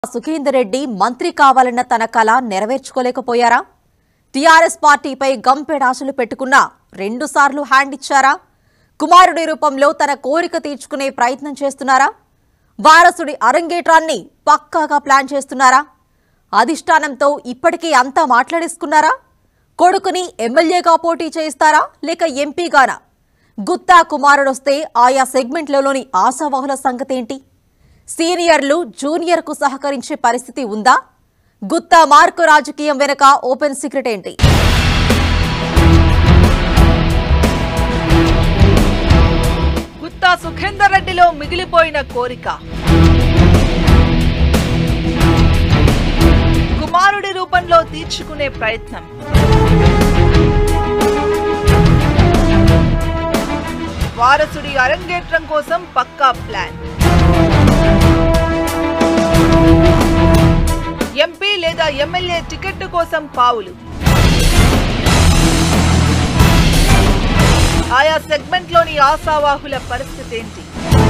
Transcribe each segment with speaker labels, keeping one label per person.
Speaker 1: సుఖేందర్ రెడ్డి మంత్రి కావాలన్న తన కల నెరవేర్చుకోలేకపోయారా టీఆర్ఎస్ పార్టీపై గంపెడాశలు పెట్టుకున్నా రెండుసార్లు హ్యాండ్ ఇచ్చారా కుమారుడి రూపంలో తన కోరిక తీర్చుకునే ప్రయత్నం చేస్తున్నారా వారసుడి అరంగేట్రాన్ని పక్కాగా ప్లాన్ చేస్తున్నారా అధిష్టానంతో ఇప్పటికే అంతా మాట్లాడేసుకున్నారా కొడుకుని ఎమ్మెల్యేగా పోటీ చేయిస్తారా లేక ఎంపీగానా గుత్తా కుమారుడొస్తే ఆయా సెగ్మెంట్లలోని ఆశావహుల సంగతేంటి సీనియర్లు జూనియర్కు సహకరించే పరిస్థితి ఉందా గుత్తా మార్కు రాజకీయం వెనక ఓపెన్ సీక్రెట్ ఏంటి
Speaker 2: గుత్తా సుఖేందర్ రెడ్డిలో మిగిలిపోయిన కోరిక కుమారుడి రూపంలో తీర్చుకునే ప్రయత్నం వారసుడి అరంగేట్రం కోసం పక్కా ప్లాన్ ఎంపీ లేదా ఎమ్మెల్యే టికెట్ కోసం పావులు ఆయా సెగ్మెంట్లోని ఆశావాహుల పరిస్థితి ఏంటి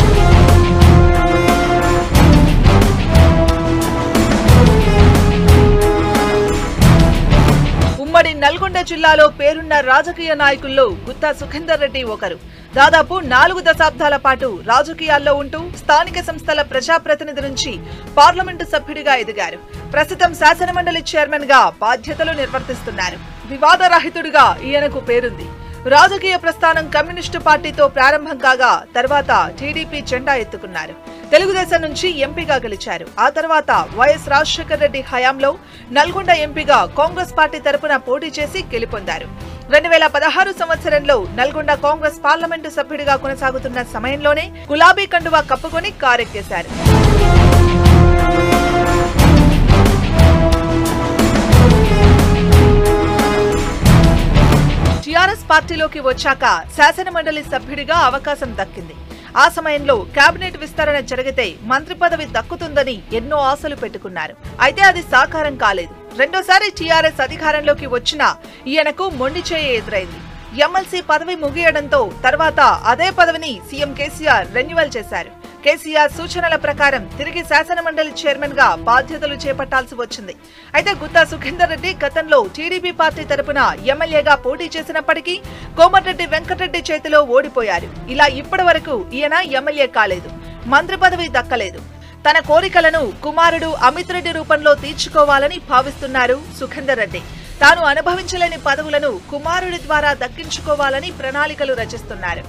Speaker 2: ఉమ్మడి నల్గొండ జిల్లాలో పేరున్న రాజకీయ నాయకుల్లో గుత్తా సుఖేందర్ రెడ్డి ఒకరు దాదాపు నాలుగు దశాబ్దాల పాటు రాజకీయాల్లో ఉంటూ స్థానిక సంస్థల ప్రజాప్రతినిధి నుంచి పార్లమెంటు సభ్యుడిగా ఎదిగారు ప్రస్తుతం శాసనమండలి చైర్మన్ గా బాధ్యతలు నిర్వర్తిస్తున్నారు వివాదరహితుడిగా ఈయనకు పేరుంది రాజకీయ ప్రస్థానం కమ్యూనిస్టు పార్టీతో ప్రారంభం కాగా తర్వాత టీడీపీ జెండా ఎత్తుకున్నారు తెలుగుదేశం నుంచి ఎంపీగా గెలిచారు ఆ తర్వాత వైఎస్ రాజశేఖర రెడ్డి హయాంలో నల్గొండ ఎంపీగా కాంగ్రెస్ పార్టీ తరపున పోటీ చేసి గెలుపొందారు రెండు వేల పదహారు సంవత్సరంలో నల్గొండ కాంగ్రెస్ పార్లమెంటు సభ్యుడిగా కొనసాగుతున్న సమయంలోనే గులాబీ కండువా కప్పుకొని కారెక్కేశారు టీఆర్ఎస్ పార్టీలోకి వచ్చాక శాసనమండలి సభ్యుడిగా అవకాశం దక్కింది ఆ సమయంలో కేబినెట్ విస్తరణ జరిగితే మంత్రి పదవి దక్కుతుందని ఎన్నో ఆశలు పెట్టుకున్నారు అయితే అది సాకారం కాలేదు రెండోసారి టీఆర్ఎస్ అధికారంలోకి వచ్చినా ఈయనకు మొండి చేయ ఎదురైంది ఎమ్మెల్సీ పదవి ముగియడంతో తర్వాత అదే పదవిని సీఎం కేసీఆర్ రెన్యువల్ చేశారు కేసీఆర్ సూచనల ప్రకారం తిరిగి శాసనమండలి చైర్మన్ గా బాధ్యతలు చేపట్టాల్సి వచ్చింది అయితే గుత్తా సుఖేందర్ రెడ్డి గతంలో టీడీపీ పార్టీ తరపున ఎమ్మెల్యేగా పోటీ చేసినప్పటికీ కోమటిరెడ్డి వెంకటరెడ్డి చేతిలో ఓడిపోయారు ఇలా ఇప్పటి వరకు ఈయన ఎమ్మెల్యే కాలేదు మంత్రి పదవి దక్కలేదు తన కోరికలను కుమారుడు అమిత్ రెడ్డి రూపంలో తీర్చుకోవాలని భావిస్తున్నారు సుఖేందర్ రెడ్డి తాను అనుభవించలేని పదవులను కుమారుడి ద్వారా దక్కించుకోవాలని ప్రణాళికలు రచిస్తున్నారు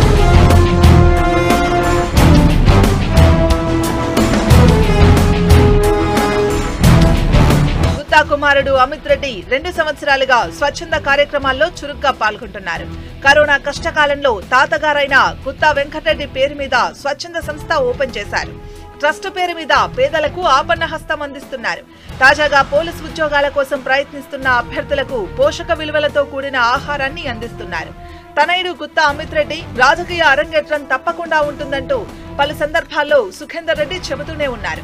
Speaker 2: గుత్తా కుమారుడు అమిత్ రెడ్డి రెండు సంవత్సరాలుగా స్వచ్ఛంద కార్యక్రమాల్లో చురుగ్గా పాల్గొంటున్నారు కరోనా కష్టకాలంలో తాతగారైన గుత్తా వెంకటరెడ్డి పేరు మీద స్వచ్ఛంద సంస్థ ఓపెన్ చేశారు ట్రస్ట్ పేరు మీద పేదలకు ఆపన్న హస్తం అందిస్తున్నారు తాజాగా పోలీసు ఉద్యోగాల కోసం ప్రయత్నిస్తున్న అభ్యర్థులకు పోషక విలువలతో కూడిన ఆహారాన్ని అందిస్తున్నారు తనయుడు గుత్తా అమిత్ రెడ్డి రాజకీయ అరంగేట్రం తప్పకుండా ఉంటుందంటూ పలు సందర్భాల్లో సుఖేందర్ రెడ్డి చెబుతూనే ఉన్నారు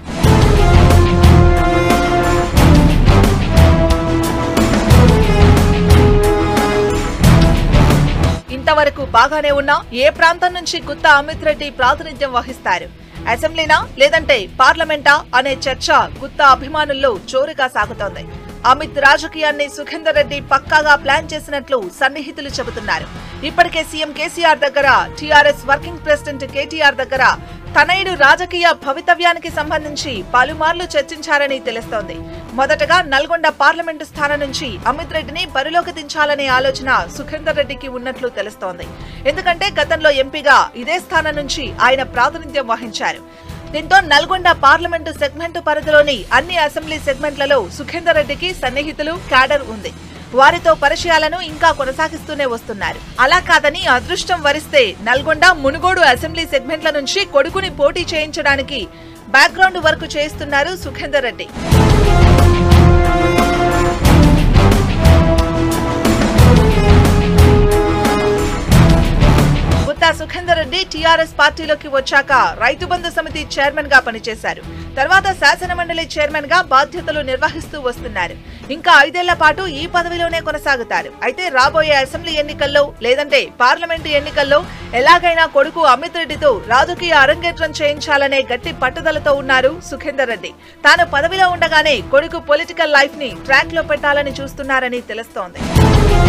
Speaker 2: ఇంతవరకు బాగానే ఉన్నా ఏ ప్రాంతం నుంచి గుత్తా అమిత్ రెడ్డి ప్రాతినిధ్యం వహిస్తారు అసెంబ్లీనా లేదంటే పార్లమెంటా అనే చర్చ గుత్తా అభిమానుల్లో జోరుగా సాగుతోంది అమిత్ రాజకీయాన్ని సుఖేందర్ రెడ్డి పక్కాగా ప్లాన్ చేసినట్లు సన్నిహితులు చెబుతున్నారు ఇప్పటికే సీఎం కేసీఆర్ దగ్గర టీఆర్ఎస్ వర్కింగ్ ప్రెసిడెంట్ కేటీఆర్ దగ్గర తనయుడు రాజకీయ భవితవ్యానికి సంబంధించి పలుమార్లు చర్చించారని తెలుస్తోంది మొదటగా నల్గొండ పార్లమెంటు స్థానం నుంచి అమిత్ రెడ్డిని బరిలోకి దించాలనే ఆలోచన సుఖేందర్ రెడ్డికి ఉన్నట్లు తెలుస్తోంది ఎందుకంటే గతంలో ఎంపీగా ఇదే స్థానం నుంచి ఆయన ప్రాతినిధ్యం వహించారు దీంతో నల్గొండ పార్లమెంటు సెగ్మెంటు పరిధిలోని అన్ని అసెంబ్లీ సెగ్మెంట్లలో సుఖేందర్ రెడ్డికి సన్నిహితులు క్యాడర్ ఉంది వారితో పరిచయాలను ఇంకా కొనసాగిస్తూనే వస్తున్నారు అలా కాదని అదృష్టం వరిస్తే నల్గొండ మునుగోడు అసెంబ్లీ సెగ్మెంట్ల నుంచి కొడుకుని పోటీ చేయించడానికి బ్యాక్గ్రౌండ్ వర్క్ చేయిస్తున్నారు సుఖేందర్ రెడ్డి గుత్తా సుఖేందర్ రెడ్డి టీఆర్ఎస్ పార్టీలోకి వచ్చాక రైతు బంధు సమితి చైర్మన్ గా పనిచేశారు తర్వాత శాసనమండలి చైర్మన్ గా బాధ్యతలు నిర్వహిస్తూ వస్తున్నారు ఇంకా ఐదేళ్ల పాటు ఈ పదవిలోనే కొనసాగుతారు అయితే రాబోయే అసెంబ్లీ ఎన్నికల్లో లేదంటే పార్లమెంటు ఎన్నికల్లో ఎలాగైనా కొడుకు అమిత్ రెడ్డితో రాజకీయ అరంగేట్రం చేయించాలనే గట్టి పట్టుదలతో ఉన్నారు సుఖేందర్ రెడ్డి తాను పదవిలో ఉండగానే కొడుకు పొలిటికల్ లైఫ్ ని ట్రాక్ లో పెట్టాలని చూస్తున్నారని తెలుస్తోంది